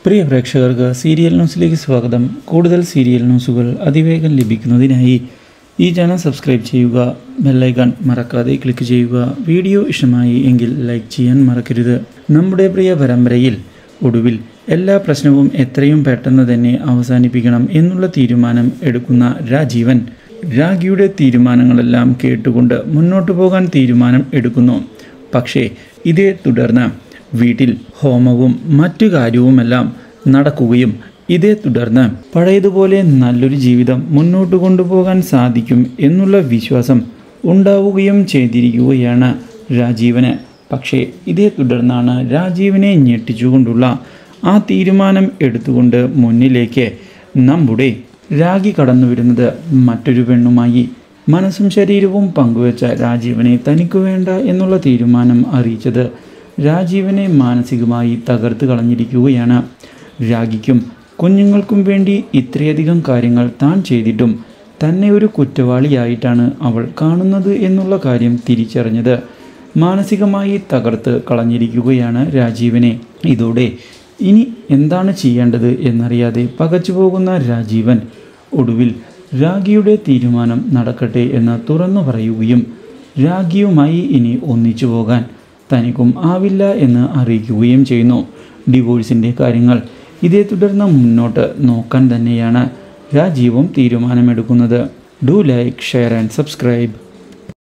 പ്രിയ പ്രേക്ഷകർക്ക് സീരിയൽ ന്യൂസിലേക്ക് സ്വാഗതം കൂടുതൽ സീരിയൽ ന്യൂസുകൾ അതിവേഗം ലഭിക്കുന്നതിനായി ഈ ചാനൽ സബ്സ്ക്രൈബ് ചെയ്യുക ബെല്ലൈക്കൺ മറക്കാതെ ക്ലിക്ക് ചെയ്യുക വീഡിയോ ഇഷ്ടമായി എങ്കിൽ ലൈക്ക് ചെയ്യാൻ മറക്കരുത് നമ്മുടെ പ്രിയ പരമ്പരയിൽ ഒടുവിൽ എല്ലാ പ്രശ്നവും എത്രയും പെട്ടെന്ന് തന്നെ അവസാനിപ്പിക്കണം എന്നുള്ള തീരുമാനം എടുക്കുന്ന രാജീവൻ രാഗിയുടെ തീരുമാനങ്ങളെല്ലാം കേട്ടുകൊണ്ട് മുന്നോട്ട് പോകാൻ തീരുമാനം എടുക്കുന്നു പക്ഷേ ഇതേ തുടർന്ന് വീട്ടിൽ ഹോമവും മറ്റു കാര്യവുമെല്ലാം നടക്കുകയും ഇതേ തുടർന്ന് പഴയതുപോലെ നല്ലൊരു ജീവിതം മുന്നോട്ട് കൊണ്ടുപോകാൻ സാധിക്കും എന്നുള്ള വിശ്വാസം ഉണ്ടാവുകയും ചെയ്തിരിക്കുകയാണ് രാജീവന് പക്ഷേ ഇതേ തുടർന്നാണ് രാജീവനെ ഞെട്ടിച്ചുകൊണ്ടുള്ള ആ തീരുമാനം എടുത്തുകൊണ്ട് മുന്നിലേക്ക് നമ്മുടെ രാഗി കടന്നു വരുന്നത് മറ്റൊരു പെണ്ണുമായി മനസ്സും ശരീരവും പങ്കുവച്ച രാജീവനെ തനിക്ക് വേണ്ട എന്നുള്ള തീരുമാനം അറിയിച്ചത് രാജീവനെ മാനസികമായി തകർത്ത് കളഞ്ഞിരിക്കുകയാണ് രാഗിക്കും കുഞ്ഞുങ്ങൾക്കും വേണ്ടി ഇത്രയധികം കാര്യങ്ങൾ താൻ ചെയ്തിട്ടും തന്നെ ഒരു കുറ്റവാളിയായിട്ടാണ് അവൾ കാണുന്നത് എന്നുള്ള കാര്യം തിരിച്ചറിഞ്ഞത് മാനസികമായി തകർത്ത് കളഞ്ഞിരിക്കുകയാണ് രാജീവനെ ഇതോടെ ഇനി എന്താണ് ചെയ്യേണ്ടത് എന്നറിയാതെ പകച്ചു പോകുന്ന രാജീവൻ ഒടുവിൽ രാഗിയുടെ തീരുമാനം നടക്കട്ടെ എന്ന് തുറന്നു പറയുകയും രാഗിയുമായി ഇനി ഒന്നിച്ചു പോകാൻ തനിക്കും ആവില്ല എന്ന് അറിയിക്കുകയും ചെയ്യുന്നു ഡിവോഴ്സിൻ്റെ കാര്യങ്ങൾ ഇതേ തുടർന്ന് മുന്നോട്ട് നോക്കാൻ തന്നെയാണ് രാജീവും തീരുമാനമെടുക്കുന്നത് do like share and subscribe